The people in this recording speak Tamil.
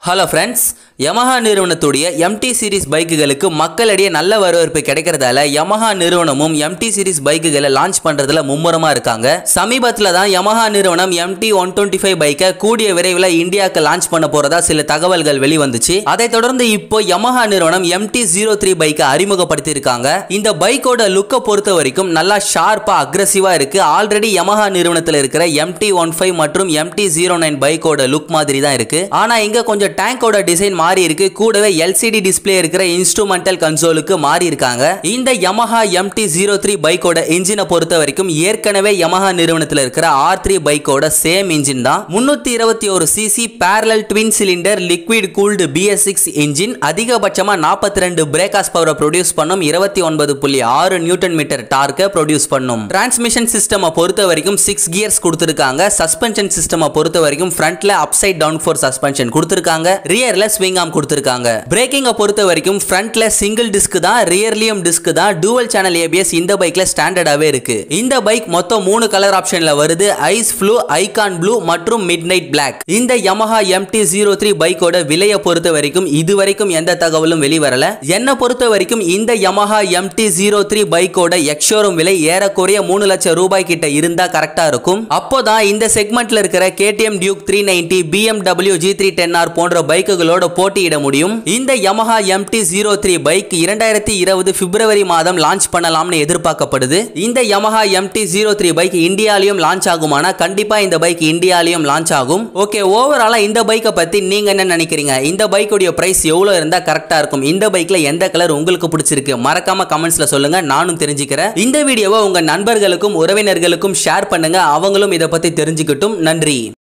ஹலோ ஃப்ரெண்ட்ஸ் Yamaha நிறுவனத்துடைய MT சீரிஸ் பைக்குகளுக்கு மக்களிடையே நல்ல வரவேற்பு கிடைக்கிறதால Yamaha நிறுவனமும் MT சீரிஸ் பைக்குகளை லான்ச் பண்றதுல மும்முரமா இருக்காங்க சமீபத்தில் தான் Yamaha நிறுவனம் MT ஒன் டுவெண்ட்டி ஃபைவ் பைக்கை கூடிய விரைவில் இந்தியாவுக்கு லான்ச் பண்ண போறதா சில தகவல்கள் வெளிவந்துச்சு அதைத் தொடர்ந்து இப்போ Yamaha நிறுவனம் MT ஜீரோ த்ரீ பைக்கை அறிமுகப்படுத்தி இருக்காங்க இந்த பைக்கோட லுக்கை பொறுத்த வரைக்கும் நல்லா ஷார்ப்பா அக்ரஸிவா இருக்கு ஆல்ரெடி Yamaha நிறுவனத்தில் இருக்கிற MT ஒன் ஃபைவ் மற்றும் MT ஜீரோ நைன் பைக்கோட லுக் மாதிரி தான் இருக்கு ஆனா இங்க கொஞ்சம் டேங்கோட டிசைன் மாறி இருக்கு கூடவே எல்சிடி டிஸ்ப்ளே இருக்கிற இன்ஸ்ட்ருமெண்டல் கன்சோலுக்கு மாறி இருக்காங்க இந்த Yamaha MT ஜீரோ த்ரீ பைக்கோட இன்ஜினை பொறுத்த வரைக்கும் ஏற்கனவே Yamaha நிறுவனத்தில் இருக்கிற ஆர் த்ரீ பைக்கோட சேம் இன்ஜின் தான் முன்னூத்தி இருபத்தி ஒரு CC parallel twin cylinder liquid cooled BS six engine அதிகபட்சமா நாற்பத்தி ரெண்டு பிரேக்காஸ் பவரை ப்ரொடியூஸ் பண்ணும் இருபத்தி ஒன்பது புள்ளி ஆறு நியூட்டன் மீட்டர் டார்க்கை ப்ரொடியூஸ் பண்ணும் டிரான்ஸ்மிஷன் சிஸ்டமை பொறுத்த வரைக்கும் சிக்ஸ் கியர்ஸ் கொடுத்துருக்காங்க சஸ்பென்ஷன் சிஸ்டமை பொறுத்த வரைக்கும் ஃப்ரண்ட்ல அப்சைட் டவுன் ஃபோர் சஸ்பென்ஷன் கொடுத்துருக்காங்க ரியர்ல ஸ்விங் ஆம் கொடுத்துருக்காங்க பிரேக்கிங்கை பொறுத்த வரைக்கும் ஃப்ரண்ட்ல சிங்கிள் டிஸ்க் தான் ரியர்லியும் டிஸ்க் தான் டூவல் சேனல் ஏபிஎஸ் இந்த பைக்ல ஸ்டாண்டர்டாவே இருக்கு இந்த பைக் மொத்தம் மூணு கலர் ஆப்ஷன்ல வருது ஐஸ் ப்ளூ ஐகான் ப்ளூ மற்றும் மிட் நைட் பிளாக் இந்த Yamaha MT ஜீரோ த்ரீ பைக்கோட விலையை பொறுத்த வரைக்கும் இது வரைக்கும் எந்த தகவலும் வெளிவரல என்னை பொறுத்த வரைக்கும் இந்த Yamaha MT ஜீரோ த்ரீ பைக்கோட எக்ஷோரூம் விலை ஏறக்குறைய மூணு லட்சம் ரூபாய் கிட்ட இருந்தா கரெக்டா இருக்கும் அப்போதான் இந்த செக்மெண்ட்ல இருக்கிற KTM Duke three ninety BMW G three ten R போன்ற பைக்குகளோட போட்டியிட முடியும் இந்த Yamaha MT zero three bike இரண்டாயிரத்தி இருபது பிப்ரவரி மாதம் லான்ச் பண்ணலாம்னு எதிர்பார்க்கப்படுது இந்த Yamaha MT zero three bike இந்தியாலையும் லான்ச் ஆகுமானா கண்டிப்பா இந்த பைக் இந்தியாலையும் லான்ச் ஆகும் ஓகே ஓவராலா இந்த பைக்கை பத்தி நீங்க என்ன நினைக்கிறீங்க இந்த பைக்குடைய பிரைஸ் எவ்வளவு இருந்தா கரெக்டா இருக்கும் இந்த பைக்ல எந்த கலர் உங்களுக்கு பிடிச்சிருக்கு மறக்காம கமெண்ட்ஸ்ல சொல்லுங்க நானும் தெரிஞ்சுக்கிறேன் இந்த வீடியோவை உங்க நண்பர்களுக்கும் உறவினர்களுக்கும் ஷேர் பண்ணுங்க அவங்களும் இதை பத்தி தெரிஞ்சுக்கட்டும் நன்றி